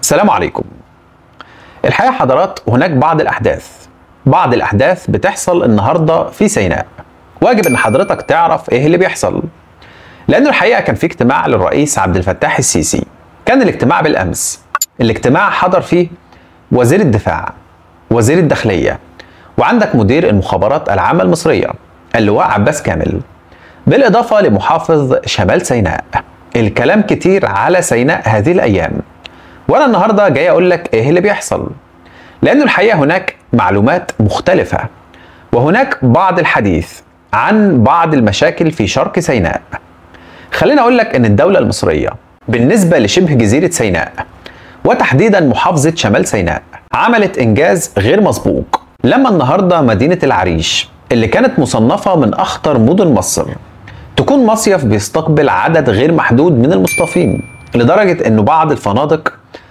السلام عليكم الحقيقة حضرات هناك بعض الأحداث بعض الأحداث بتحصل النهاردة في سيناء واجب أن حضرتك تعرف إيه اللي بيحصل لأنه الحقيقة كان في اجتماع للرئيس عبد الفتاح السيسي كان الاجتماع بالأمس الاجتماع حضر فيه وزير الدفاع وزير الداخلية وعندك مدير المخابرات العامة المصرية اللواء عباس كامل بالإضافة لمحافظ شمال سيناء الكلام كتير على سيناء هذه الأيام وأنا النهاردة جاي أقول لك إيه اللي بيحصل لأنه الحقيقة هناك معلومات مختلفة وهناك بعض الحديث عن بعض المشاكل في شرق سيناء خليني أقول لك إن الدولة المصرية بالنسبة لشبه جزيرة سيناء وتحديدا محافظة شمال سيناء عملت إنجاز غير مسبوق لما النهاردة مدينة العريش اللي كانت مصنفة من أخطر مدن مصر تكون مصيف بيستقبل عدد غير محدود من المصطفين لدرجة أنه بعض الفنادق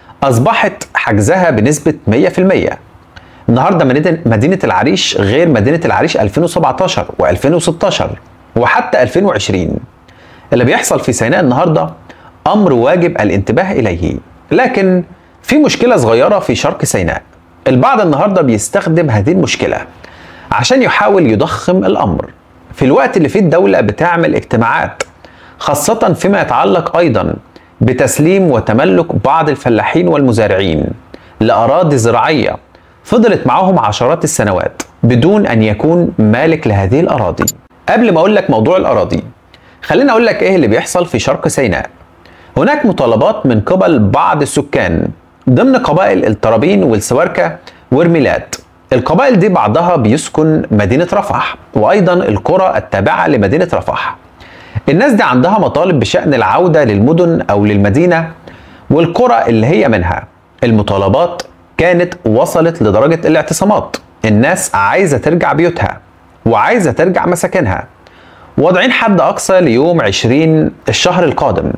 أصبحت حجزها بنسبة 100% النهاردة مدينة العريش غير مدينة العريش 2017 و2016 وحتى 2020 اللي بيحصل في سيناء النهاردة أمر واجب الانتباه إليه لكن في مشكلة صغيرة في شرق سيناء البعض النهاردة بيستخدم هذه المشكلة عشان يحاول يضخم الأمر في الوقت اللي فيه الدولة بتعمل اجتماعات خاصة فيما يتعلق أيضا بتسليم وتملك بعض الفلاحين والمزارعين لأراضي زراعية فضلت معهم عشرات السنوات بدون أن يكون مالك لهذه الأراضي قبل ما أقول لك موضوع الأراضي خليني أقول لك إيه اللي بيحصل في شرق سيناء هناك مطالبات من قبل بعض السكان ضمن قبائل الترابين والسواركة ورميلات القبائل دي بعضها بيسكن مدينة رفح وأيضا القرى التابعة لمدينة رفح الناس دي عندها مطالب بشأن العودة للمدن أو للمدينة والقرى اللي هي منها المطالبات كانت وصلت لدرجة الاعتصامات الناس عايزة ترجع بيوتها وعايزة ترجع مساكنها واضعين حد أقصى ليوم 20 الشهر القادم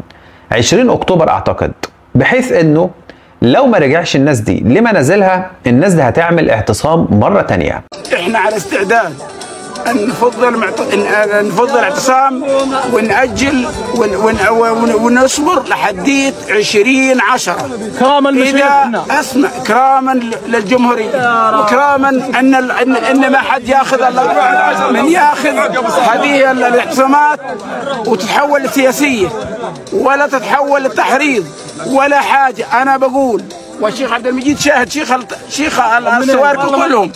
20 أكتوبر أعتقد بحيث أنه لو ما رجعش الناس دي لمنازلها الناس دي هتعمل اعتصام مرة تانية احنا على استعداد ان نفضل معت... ان نفضل اعتصام ونأجل ون... ون... ونصبر لحديت 20 10 كراما اذا اسمع كراما للجمهوريه وكراما ان ال... ان, إن ما حد ياخذ الا من ياخذ هذه الاعتصامات وتتحول لسياسيه ولا تتحول للتحريض ولا حاجه انا بقول والشيخ عبد المجيد شاهد شيخ شيخ السوارك كلهم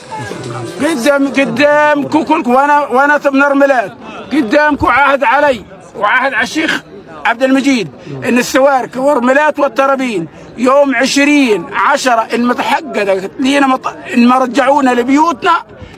قدام قدامكم كلكم وانا وانا من رملات قدامكم عاهد علي وعاهد على الشيخ عبد المجيد ان السوارك والرملات والترابين يوم 20 10 ان ما تحققت لينا مط... ان ما رجعونا لبيوتنا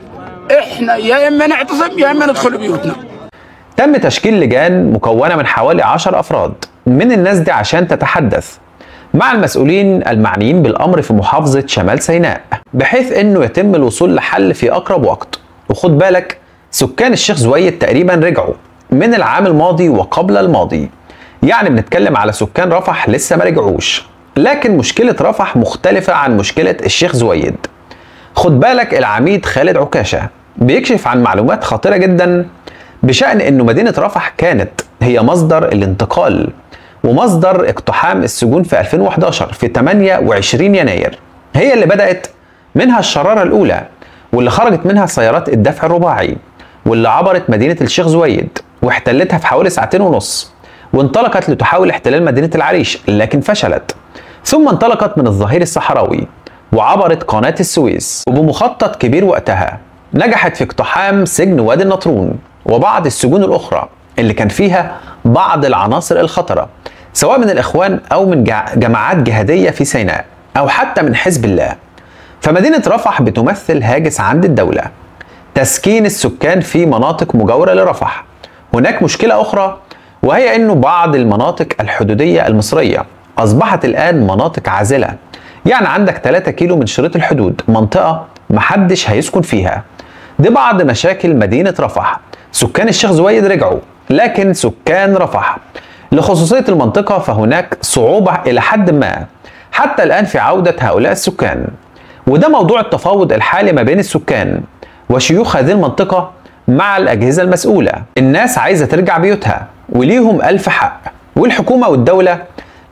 احنا يا اما نعتصم يا اما ندخل بيوتنا تم تشكيل لجان مكونة من حوالي 10 أفراد من الناس دي عشان تتحدث مع المسؤولين المعنيين بالامر في محافظه شمال سيناء بحيث انه يتم الوصول لحل في اقرب وقت وخد بالك سكان الشيخ زويد تقريبا رجعوا من العام الماضي وقبل الماضي يعني بنتكلم على سكان رفح لسه ما رجعوش لكن مشكله رفح مختلفه عن مشكله الشيخ زويد خد بالك العميد خالد عكاشه بيكشف عن معلومات خطيره جدا بشان انه مدينه رفح كانت هي مصدر الانتقال ومصدر اقتحام السجون في 2011 في 28 يناير هي اللي بدأت منها الشرارة الأولى واللي خرجت منها سيارات الدفع الرباعي واللي عبرت مدينة الشيخ زويد واحتلتها في حوالي ساعتين ونص وانطلقت لتحاول احتلال مدينة العريش لكن فشلت ثم انطلقت من الظهير الصحراوي وعبرت قناة السويس وبمخطط كبير وقتها نجحت في اقتحام سجن وادي النطرون وبعض السجون الأخرى اللي كان فيها بعض العناصر الخطرة سواء من الإخوان أو من جماعات جهادية في سيناء أو حتى من حزب الله فمدينة رفح بتمثل هاجس عند الدولة تسكين السكان في مناطق مجاورة لرفح هناك مشكلة أخرى وهي أنه بعض المناطق الحدودية المصرية أصبحت الآن مناطق عازلة يعني عندك 3 كيلو من شريط الحدود منطقة محدش هيسكن فيها دي بعض مشاكل مدينة رفح سكان الشيخ زويد رجعوا لكن سكان رفح لخصوصية المنطقة فهناك صعوبة إلى حد ما حتى الآن في عودة هؤلاء السكان وده موضوع التفاوض الحالي ما بين السكان وشيوخ هذه المنطقة مع الأجهزة المسؤولة الناس عايزة ترجع بيوتها وليهم ألف حق والحكومة والدولة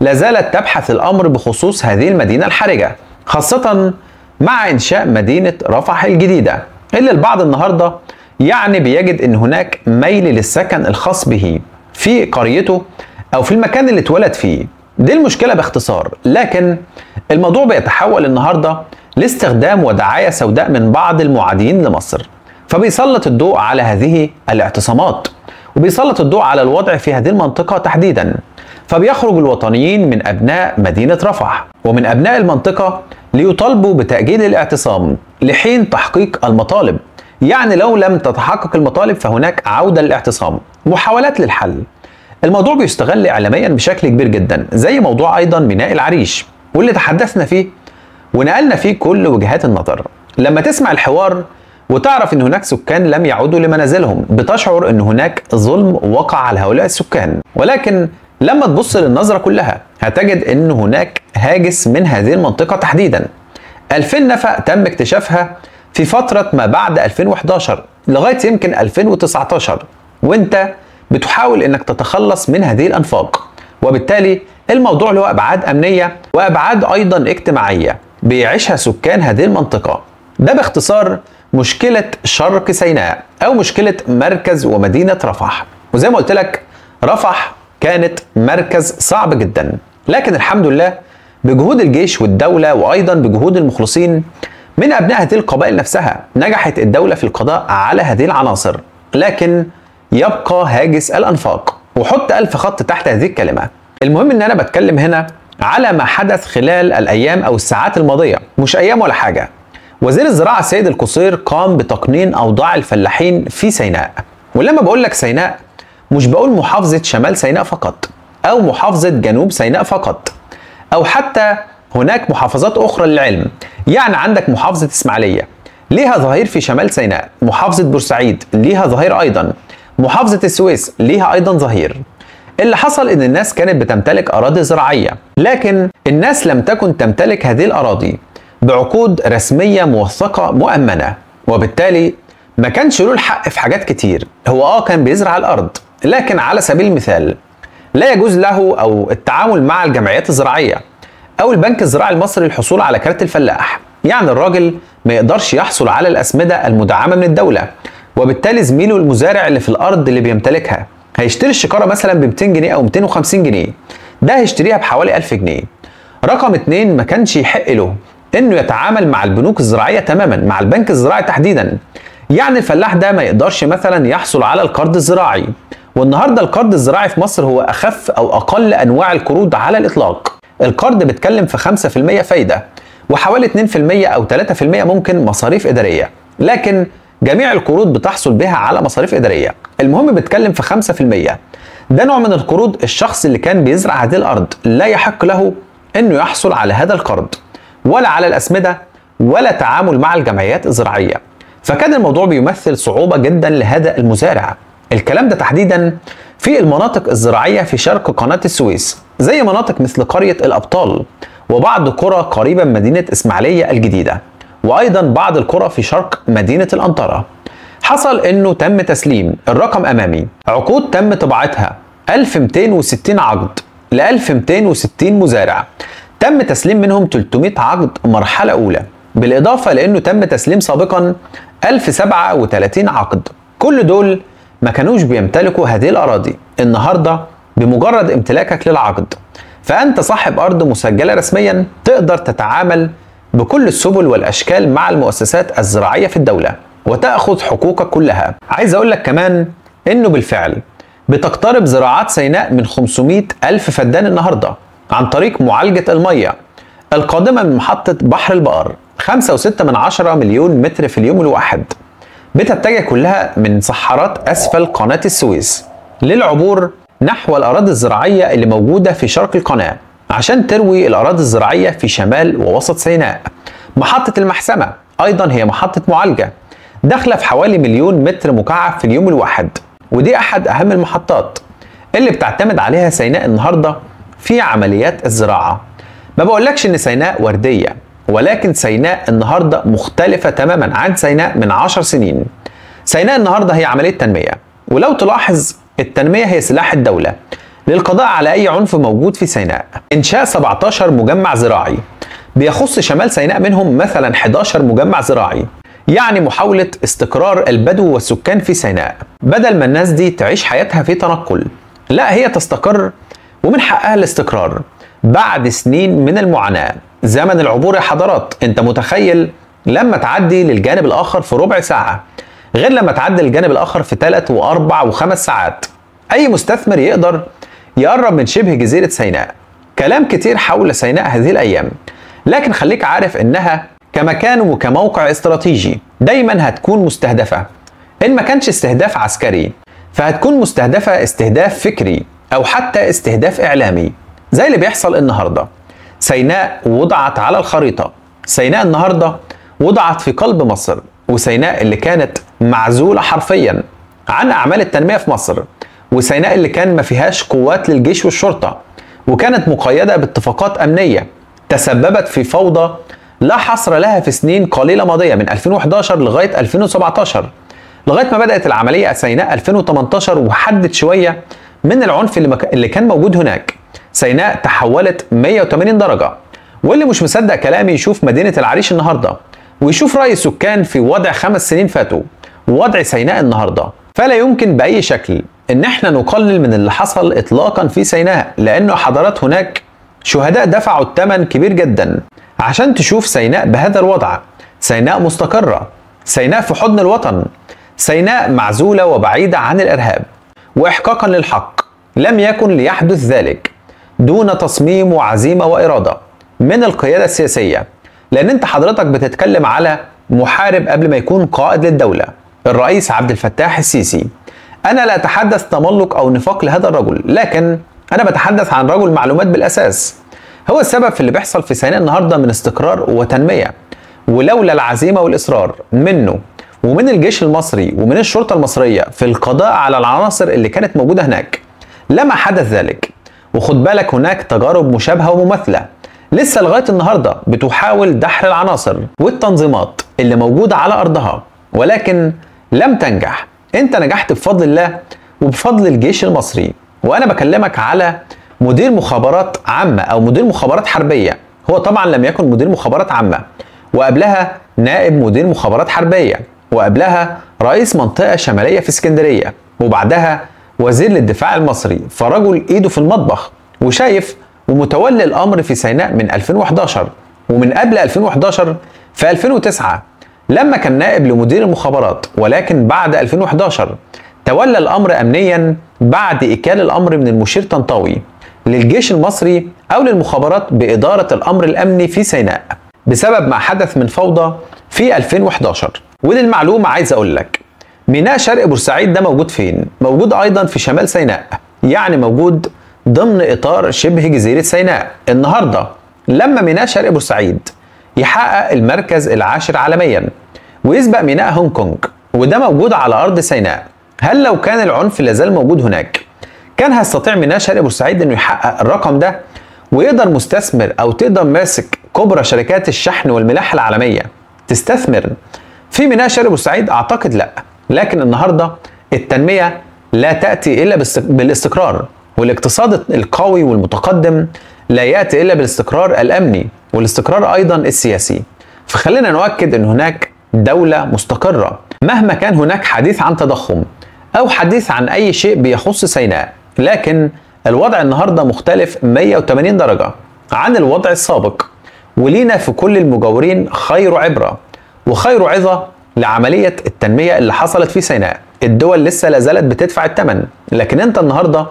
لا زالت تبحث الأمر بخصوص هذه المدينة الحرجة خاصة مع إنشاء مدينة رفح الجديدة اللي البعض النهاردة يعني بيجد إن هناك ميل للسكن الخاص به في قريته أو في المكان اللي اتولد فيه دي المشكلة باختصار لكن الموضوع بيتحول النهاردة لاستخدام ودعاية سوداء من بعض المعادين لمصر فبيسلط الضوء على هذه الاعتصامات وبيسلط الضوء على الوضع في هذه المنطقة تحديدا فبيخرج الوطنيين من أبناء مدينة رفح ومن أبناء المنطقة ليطالبوا بتأجيل الاعتصام لحين تحقيق المطالب يعني لو لم تتحقق المطالب فهناك عودة للاعتصام محاولات للحل الموضوع بيستغل إعلاميا بشكل كبير جدا زي موضوع أيضا ميناء العريش واللي تحدثنا فيه ونقلنا فيه كل وجهات النظر لما تسمع الحوار وتعرف ان هناك سكان لم يعودوا لمنازلهم بتشعر ان هناك ظلم وقع على هؤلاء السكان ولكن لما تبص للنظرة كلها هتجد ان هناك هاجس من هذه المنطقة تحديدا 2000 نفق تم اكتشافها في فترة ما بعد 2011 لغاية يمكن 2019 وانت بتحاول انك تتخلص من هذه الانفاق وبالتالي الموضوع له ابعاد امنية وابعاد ايضا اجتماعية بيعيشها سكان هذه المنطقة ده باختصار مشكلة شرق سيناء أو مشكلة مركز ومدينة رفح وزي ما قلت لك رفح كانت مركز صعب جدا لكن الحمد لله بجهود الجيش والدولة وأيضا بجهود المخلصين من أبناء هذه القبائل نفسها نجحت الدولة في القضاء على هذه العناصر لكن يبقى هاجس الأنفاق وحط ألف خط تحت هذه الكلمة المهم ان انا بتكلم هنا على ما حدث خلال الايام او الساعات الماضيه مش ايام ولا حاجه وزير الزراعه السيد القصير قام بتقنين اوضاع الفلاحين في سيناء ولما بقول لك سيناء مش بقول محافظه شمال سيناء فقط او محافظه جنوب سيناء فقط او حتى هناك محافظات اخرى للعلم يعني عندك محافظه اسماعيليه ليها ظهير في شمال سيناء محافظه بورسعيد ليها ظهير ايضا محافظه السويس ليها ايضا ظهير اللي حصل ان الناس كانت بتمتلك اراضي زراعيه لكن الناس لم تكن تمتلك هذه الاراضي بعقود رسميه موثقه مؤمنه وبالتالي ما كانش له الحق في حاجات كتير هو اه كان بيزرع الارض لكن على سبيل المثال لا يجوز له او التعامل مع الجمعيات الزراعيه او البنك الزراعي المصري للحصول على كارت الفلاح يعني الراجل ما يقدرش يحصل على الاسمده المدعمه من الدوله وبالتالي زميله المزارع اللي في الارض اللي بيمتلكها هيشتري الشكاره مثلا ب 200 جنيه او 250 جنيه ده هيشتريها بحوالي 1000 جنيه رقم اتنين ما كانش يحق له انه يتعامل مع البنوك الزراعيه تماما مع البنك الزراعي تحديدا يعني الفلاح ده ما يقدرش مثلا يحصل على القرض الزراعي والنهارده القرض الزراعي في مصر هو اخف او اقل انواع القروض على الاطلاق القرض بيتكلم في 5% فايده وحوالي 2% او 3% ممكن مصاريف اداريه لكن جميع القروض بتحصل بها على مصاريف اداريه المهم بيتكلم في 5% ده نوع من القروض الشخص اللي كان بيزرع هذه الارض لا يحق له انه يحصل على هذا القرض ولا على الاسمده ولا تعامل مع الجمعيات الزراعيه فكان الموضوع بيمثل صعوبه جدا لهذا المزارع الكلام ده تحديدا في المناطق الزراعيه في شرق قناه السويس زي مناطق مثل قريه الابطال وبعض قرى قريبه من مدينه اسماعيليه الجديده وايضا بعض القرى في شرق مدينه الانطره حصل انه تم تسليم الرقم امامي عقود تم طباعتها 1260 عقد ل 1260 مزارع تم تسليم منهم 300 عقد مرحله اولى بالاضافه لانه تم تسليم سابقا 1037 عقد كل دول ما كانوش بيمتلكوا هذه الاراضي النهارده بمجرد امتلاكك للعقد فانت صاحب ارض مسجله رسميا تقدر تتعامل بكل السبل والاشكال مع المؤسسات الزراعيه في الدوله وتاخذ حقوقك كلها عايز اقول لك كمان انه بالفعل بتقترب زراعات سيناء من 500 الف فدان النهارده عن طريق معالجه الميه القادمه من محطه بحر البقر 5.6 من عشرة مليون متر في اليوم الواحد بتتجه كلها من صحارات اسفل قناه السويس للعبور نحو الاراضي الزراعيه اللي موجوده في شرق القناه عشان تروي الاراضي الزراعيه في شمال ووسط سيناء محطه المحسمه ايضا هي محطه معالجه داخله في حوالي مليون متر مكعب في اليوم الواحد ودي احد اهم المحطات اللي بتعتمد عليها سيناء النهارده في عمليات الزراعه ما بقولكش ان سيناء ورديه ولكن سيناء النهارده مختلفه تماما عن سيناء من عشر سنين سيناء النهارده هي عمليه تنميه ولو تلاحظ التنميه هي سلاح الدوله للقضاء على أي عنف موجود في سيناء إنشاء 17 مجمع زراعي بيخص شمال سيناء منهم مثلا 11 مجمع زراعي يعني محاولة استقرار البدو والسكان في سيناء بدل ما الناس دي تعيش حياتها في تنقل لا هي تستقر ومن حقها الاستقرار بعد سنين من المعاناة زمن العبور يا حضرات انت متخيل لما تعدي للجانب الآخر في ربع ساعة غير لما تعدي للجانب الآخر في ثلاث وأربع وخمس ساعات أي مستثمر يقدر يقرب من شبه جزيرة سيناء كلام كتير حول سيناء هذه الأيام لكن خليك عارف إنها كمكان وكموقع استراتيجي دايما هتكون مستهدفة إن ما كانش استهداف عسكري فهتكون مستهدفة استهداف فكري أو حتى استهداف إعلامي زي اللي بيحصل النهاردة سيناء وضعت على الخريطة سيناء النهاردة وضعت في قلب مصر وسيناء اللي كانت معزولة حرفيا عن أعمال التنمية في مصر وسيناء اللي كان ما فيهاش قوات للجيش والشرطة وكانت مقيدة باتفاقات أمنية تسببت في فوضى لا حصر لها في سنين قليلة ماضية من 2011 لغاية 2017 لغاية ما بدأت العملية سيناء 2018 وحدت شوية من العنف اللي, مك... اللي كان موجود هناك سيناء تحولت 180 درجة واللي مش مصدق كلامي يشوف مدينة العريش النهاردة ويشوف رأي السكان في وضع خمس سنين فاتوا ووضع سيناء النهاردة فلا يمكن بأي شكل ان احنا نقلل من اللي حصل اطلاقا في سيناء لانه حضرات هناك شهداء دفعوا الثمن كبير جدا عشان تشوف سيناء بهذا الوضع سيناء مستقرة سيناء في حضن الوطن سيناء معزولة وبعيدة عن الإرهاب وإحقاقا للحق لم يكن ليحدث ذلك دون تصميم وعزيمة وإرادة من القيادة السياسية لأن أنت حضرتك بتتكلم على محارب قبل ما يكون قائد للدولة الرئيس عبد الفتاح السيسي أنا لا أتحدث تملق أو نفاق لهذا الرجل لكن أنا بتحدث عن رجل معلومات بالأساس هو السبب في اللي بيحصل في سيناء النهارده من استقرار وتنمية ولولا العزيمة والإصرار منه ومن الجيش المصري ومن الشرطة المصرية في القضاء على العناصر اللي كانت موجودة هناك لما حدث ذلك وخد بالك هناك تجارب مشابهة ومماثلة لسه لغاية النهاردة بتحاول دحر العناصر والتنظيمات اللي موجودة على أرضها ولكن لم تنجح انت نجحت بفضل الله وبفضل الجيش المصري وانا بكلمك على مدير مخابرات عامة او مدير مخابرات حربية هو طبعا لم يكن مدير مخابرات عامة وقبلها نائب مدير مخابرات حربية وقبلها رئيس منطقة شمالية في اسكندرية وبعدها وزير للدفاع المصري فرجل ايده في المطبخ وشايف ومتولي الامر في سيناء من 2011 ومن قبل 2011 في 2009 لما كان نائب لمدير المخابرات ولكن بعد 2011 تولى الامر امنيا بعد اكال الامر من المشير طنطاوي للجيش المصري او للمخابرات باداره الامر الامني في سيناء بسبب ما حدث من فوضى في 2011 وللمعلومه عايز اقول لك ميناء شرق بورسعيد ده موجود فين؟ موجود ايضا في شمال سيناء يعني موجود ضمن اطار شبه جزيره سيناء النهارده لما ميناء شرق بورسعيد يحقق المركز العاشر عالميا ويسبق ميناء هونج كونج وده موجود على ارض سيناء هل لو كان العنف لازال موجود هناك كان هيستطيع ميناء شرق بورسعيد انه يحقق الرقم ده ويقدر مستثمر او تقدر ماسك كبرى شركات الشحن والملاحه العالميه تستثمر في ميناء شرق بورسعيد اعتقد لا لكن النهارده التنميه لا تاتي الا بالاستقرار والاقتصاد القوي والمتقدم لا ياتي الا بالاستقرار الامني والاستقرار ايضا السياسي فخلينا نؤكد ان هناك دوله مستقره مهما كان هناك حديث عن تضخم او حديث عن اي شيء بيخص سيناء لكن الوضع النهارده مختلف 180 درجه عن الوضع السابق ولينا في كل المجاورين خير عبره وخير عظه لعمليه التنميه اللي حصلت في سيناء الدول لسه لا زالت بتدفع الثمن لكن انت النهارده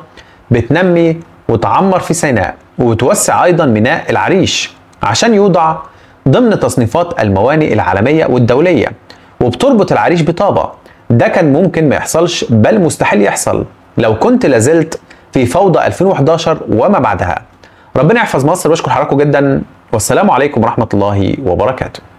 بتنمي وتعمر في سيناء وبتوسع ايضا ميناء العريش عشان يوضع ضمن تصنيفات الموانئ العالميه والدوليه وبتربط العريش بطابه ده كان ممكن ما يحصلش بل مستحيل يحصل لو كنت لازلت في فوضى 2011 وما بعدها ربنا يحفظ مصر واشكر حضراتكم جدا والسلام عليكم ورحمه الله وبركاته